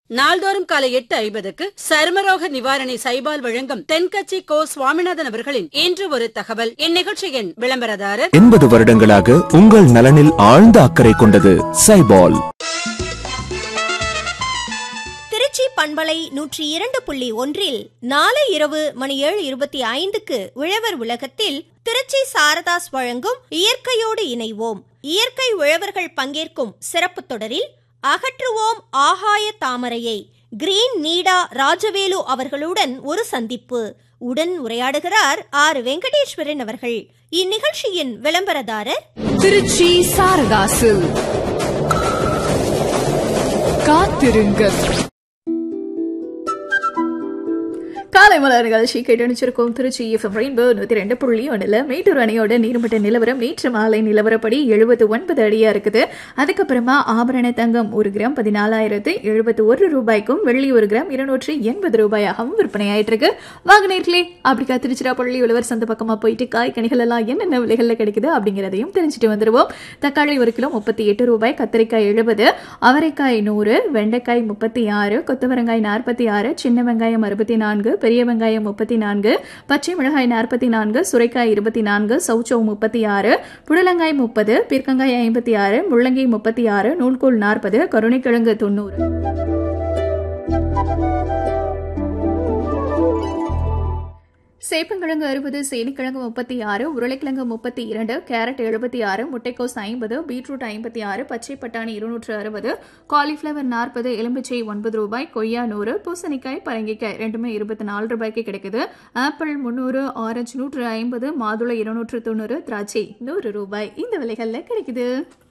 நாள்தோறும் காலை எட்டு ஐம்பதுக்கு சருமரோக நிவாரணி சைபால் வழங்கும் தென்கட்சி கோ சுவாமிநாதன் அவர்களின் இன்று ஒரு தகவல் இந்நிகழ்ச்சியின் விளம்பரதாரர் எண்பது வருடங்களாக உங்கள் நலனில் ஆழ்ந்த அக்கறை கொண்டது சைபால் திருச்சி பண்பலை நூற்றி இரண்டு புள்ளி ஒன்றில் நாளை இரவு மணி ஏழு இருபத்தி ஐந்துக்கு உழவர் உலகத்தில் திருச்சி சாரதாஸ் வழங்கும் இயற்கையோடு இணைவோம் இயற்கை உழவர்கள் பங்கேற்கும் சிறப்பு தொடரில் அகற்றுவோம் ஆகாய தாமரையை கிரீன் நீடா ராஜவேலு அவர்களுடன் ஒரு சந்திப்பு உடன் உரையாடுகிறார் ஆர் வெங்கடேஸ்வரன் அவர்கள் இந்நிகழ்ச்சியின் விளம்பரதாரர் திருச்சி சாரதாசு காத்திருங்கள் காலை மலர் நிகழ்ச்சி கேட்டணிச்சிருக்கோம் திருச்சி எஃப்எம் ரெயின்போ நூத்தி ரெண்டு புள்ளி ஒண்ணுல மேட்டூர் அணையோட நீர்மட்ட நிலவரம் நேற்று மாலை நிலவரப்படி எழுபத்து ஒன்பது அடியா இருக்குது அதுக்கப்புறமா ஆபரண தங்கம் ஒரு கிராம் பதினாலாயிரத்து எழுபத்து ஒரு ரூபாய்க்கும் வெள்ளி ஒரு கிராம் இருநூற்றி எண்பது ரூபாயாகவும் விற்பனை ஆயிட்டு இருக்கு வாங்கினீர்களே அப்படிக்கா திருச்சிராப்பள்ளி உழவர் சந்தை பக்கமா போயிட்டு காய் கனிகள் எல்லாம் என்னென்ன விலைகள்ல கிடைக்குது அப்படிங்கிறதையும் தெரிஞ்சுட்டு வந்துருவோம் தக்காளி ஒரு கிலோ முப்பத்தி எட்டு ரூபாய் கத்திரிக்காய் எழுபது அவரைக்காய் நூறு வெண்டைக்காய் முப்பத்தி ஆறு கொத்தவரங்காய் நாற்பத்தி ஆறு சின்ன வெங்காயம் அறுபத்தி நான்கு பெரிய வெங்காயம் முப்பத்தி நான்கு பச்சை மிளகாய் நாற்பத்தி நான்கு சுரைக்காய் இருபத்தி நான்கு சௌச்சௌ முப்பத்தி ஆறு புடலங்காய் முப்பது பீர்க்கங்காய் ஐம்பத்தி ஆறு முள்ளங்கி முப்பத்தி ஆறு நூல்கோல் நாற்பது கருணைக்கிழங்கு தொண்ணூறு சேப்பங்கிழங்கு அறுபது சேனிக்கிழங்கு முப்பத்தி ஆறு உருளைக்கிழங்கு முப்பத்தி இரண்டு கேரட் எழுபத்தி ஆறு முட்டைக்கோஸ் ஐம்பது பீட்ரூட் ஐம்பத்தி ஆறு பச்சை பட்டாணி இருநூற்று அறுபது காலிஃப்ளவர் நாற்பது எலும்பிச்சை ஒன்பது ரூபாய் கொய்யா நூறு பூசணிக்காய் பரங்கிக்காய் ரெண்டுமே இருபத்தி நாலு ரூபாய்க்கு கிடைக்குது ஆப்பிள் முந்நூறு ஆரஞ்சு நூற்று ஐம்பது மாதுளை இருநூற்று தொண்ணூறு திராட்சை நூறு ரூபாய் இந்த விலைகளில் கிடைக்குது